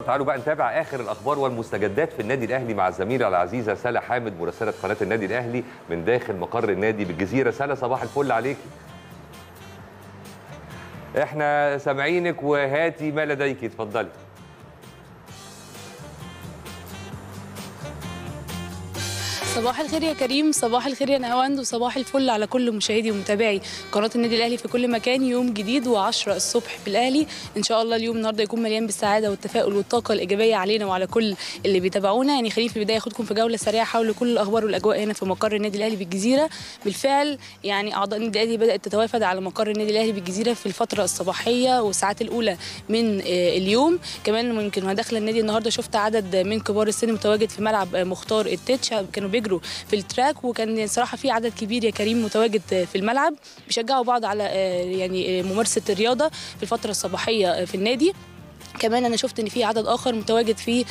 تعالوا بقى نتابع اخر الاخبار والمستجدات في النادي الاهلي مع الزميله العزيزه سلا حامد مراسله قناه النادي الاهلي من داخل مقر النادي بالجزيره سلا صباح الفل عليكي احنا سامعينك وهاتي ما لديك اتفضلي صباح الخير يا كريم صباح الخير يا نهاوند وصباح الفل على كل مشاهدي ومتابعي قناه النادي الاهلي في كل مكان يوم جديد و10 الصبح بالاهلي ان شاء الله اليوم النهارده يكون مليان بالسعاده والتفاؤل والطاقه الايجابيه علينا وعلى كل اللي بيتابعونا يعني خليني في البدايه اخدكم في جوله سريعه حول كل الاخبار والاجواء هنا في مقر النادي الاهلي بالجزيره بالفعل يعني اعضاء النادي الاهلي بدات تتوافد على مقر النادي الاهلي بالجزيره في الفتره الصباحيه والساعات الاولى من اليوم كمان ممكن وانا داخله النادي النهارده شفت عدد من كبار السن متواجد في ملعب مختار التتش كانوا بيجروا في التراك وكان صراحه في عدد كبير يا كريم متواجد في الملعب بيشجعوا بعض على يعني ممارسه الرياضه في الفتره الصباحيه في النادي كمان انا شفت ان في عدد اخر متواجد في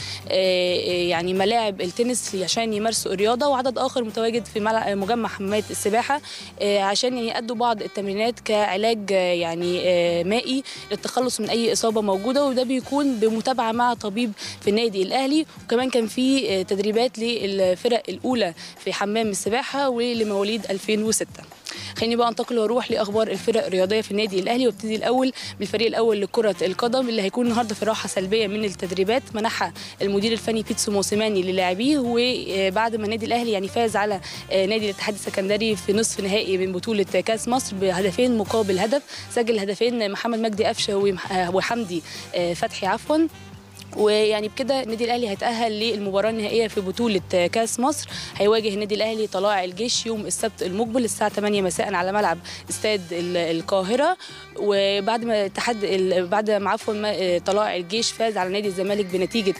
يعني ملاعب التنس عشان يمارسوا الرياضه وعدد اخر متواجد في مجمع حمامات السباحه عشان يعني يأدوا بعض التمرينات كعلاج يعني مائي للتخلص من اي اصابه موجوده وده بيكون بمتابعه مع طبيب في النادي الاهلي وكمان كان في تدريبات للفرق الاولى في حمام السباحه ولمواليد 2006 خليني بقى انتقل واروح لاخبار الفرق الرياضيه في النادي الاهلي وابتدي الاول بالفريق الاول لكره القدم اللي هيكون النهارده في راحه سلبيه من التدريبات منحها المدير الفني بيتسو موسيماني للاعبيه وبعد ما النادي الاهلي يعني فاز على نادي الاتحاد السكندري في نصف نهائي من بطوله كاس مصر بهدفين مقابل هدف سجل هدفين محمد مجدي قفشه وحمدي فتحي عفوا ويعني بكده النادي الاهلي هيتاهل للمباراه النهائيه في بطوله كاس مصر هيواجه النادي الاهلي طلائع الجيش يوم السبت المقبل الساعه 8 مساء على ملعب استاد القاهره وبعد ما اتحاد بعد ما عفوا طلائع الجيش فاز على نادي الزمالك بنتيجه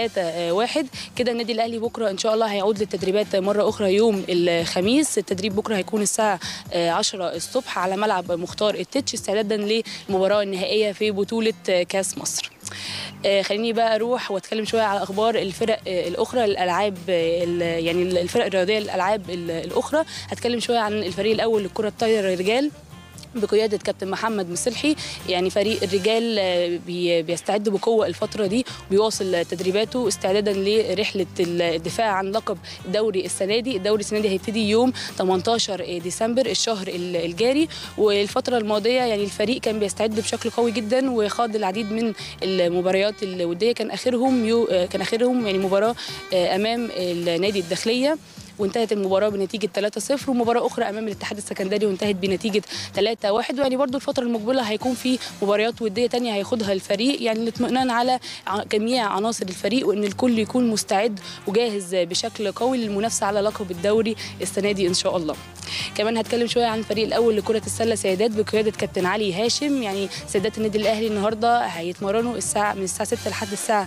3-1 كده النادي الاهلي بكره ان شاء الله هيعود للتدريبات مره اخرى يوم الخميس التدريب بكره هيكون الساعه 10 الصبح على ملعب مختار التتش استعدادا للمباراه النهائيه في بطوله كاس مصر خليني بقى اروح واتكلم شويه على اخبار الفرق الاخرى الالعاب يعني الفرق الرياضيه الالعاب الاخرى هتكلم شويه عن الفريق الاول لكره الطايره الرجال بقيادة كابتن محمد مصلحي يعني فريق الرجال بيستعد بقوة الفترة دي بيواصل تدريباته استعدادا لرحلة الدفاع عن لقب الدوري السنة دي الدوري السنة دي هيبتدي يوم 18 ديسمبر الشهر الجاري والفترة الماضية يعني الفريق كان بيستعد بشكل قوي جدا وخاض العديد من المباريات الودية كان آخرهم يو كان آخرهم يعني مباراة أمام النادي الداخلية وانتهت المباراه بنتيجه 3-0 ومباراه اخرى امام الاتحاد السكندري وانتهت بنتيجه 3-1 ويعني برضو الفتره المقبله هيكون في مباريات وديه ثانيه هياخدها الفريق يعني الاطمئنان على جميع عناصر الفريق وان الكل يكون مستعد وجاهز بشكل قوي للمنافسه على لقب الدوري السنه دي ان شاء الله كمان هتكلم شويه عن الفريق الاول لكره السله سيدات بقياده كابتن علي هاشم يعني سيدات النادي الاهلي النهارده هيتمرنوا الساعه من الساعه 6 لحد الساعه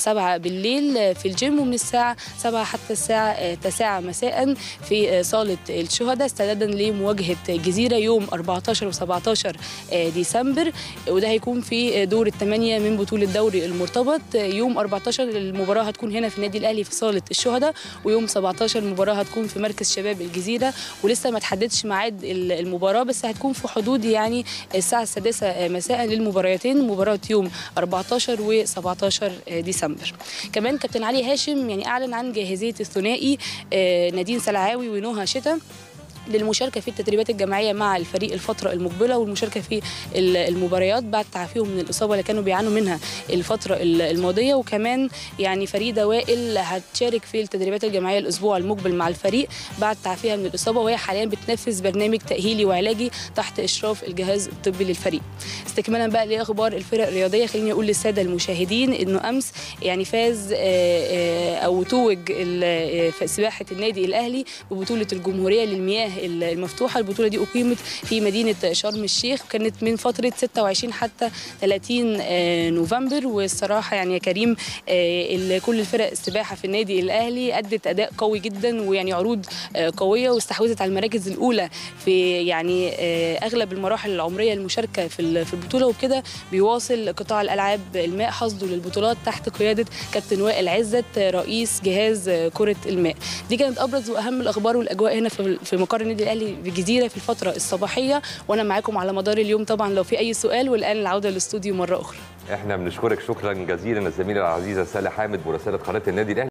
7 بالليل في الجيم ومن الساعه 7 حتى الساعه 9 مساء في صاله الشهداء استعدادا لمواجهه الجزيره يوم 14 و17 ديسمبر وده هيكون في دور الثمانيه من بطوله دوري المرتبط يوم 14 المباراه هتكون هنا في النادي الاهلي في صاله الشهداء ويوم 17 المباراه هتكون في مركز شباب الجزيره ولسه ما تحددش ميعاد المباراه بس هتكون في حدود يعني الساعه السادسه مساء للمباراتين مباراه يوم 14 و17 ديسمبر كمان كابتن علي هاشم يعني اعلن عن جاهزيه الثنائي نادين سلعاوي ونوها شتا للمشاركه في التدريبات الجماعيه مع الفريق الفتره المقبله والمشاركه في المباريات بعد تعافيهم من الاصابه اللي كانوا بيعانوا منها الفتره الماضيه وكمان يعني فريده وائل هتشارك في التدريبات الجماعيه الاسبوع المقبل مع الفريق بعد تعافيها من الاصابه وهي حاليا بتنفذ برنامج تاهيلي وعلاجي تحت اشراف الجهاز الطبي للفريق استكمالا بقى لاخبار الفرق الرياضيه خليني اقول للساده المشاهدين انه امس يعني فاز او توج سباحه النادي الاهلي ببطوله الجمهوريه للمياه المفتوحه البطوله دي اقيمت في مدينه شرم الشيخ كانت من فتره 26 حتى 30 نوفمبر والصراحه يعني يا كريم كل الفرق السباحه في النادي الاهلي ادت اداء قوي جدا ويعني عروض قويه واستحوذت على المراكز الاولى في يعني اغلب المراحل العمريه المشاركه في في البطوله وبكده بيواصل قطاع الالعاب الماء حصده للبطولات تحت قياده كابتن وائل عزت رئيس جهاز كره الماء دي كانت ابرز واهم الاخبار والاجواء هنا في مقر النادي الاهلي بالجزيره في الفتره الصباحيه وانا معاكم على مدار اليوم طبعا لو في اي سؤال والان العوده للاستوديو مره اخرى احنا بنشكرك شكرا جزيلا الزميله العزيزه ساله حامد مراسله قناه النادي الاهلي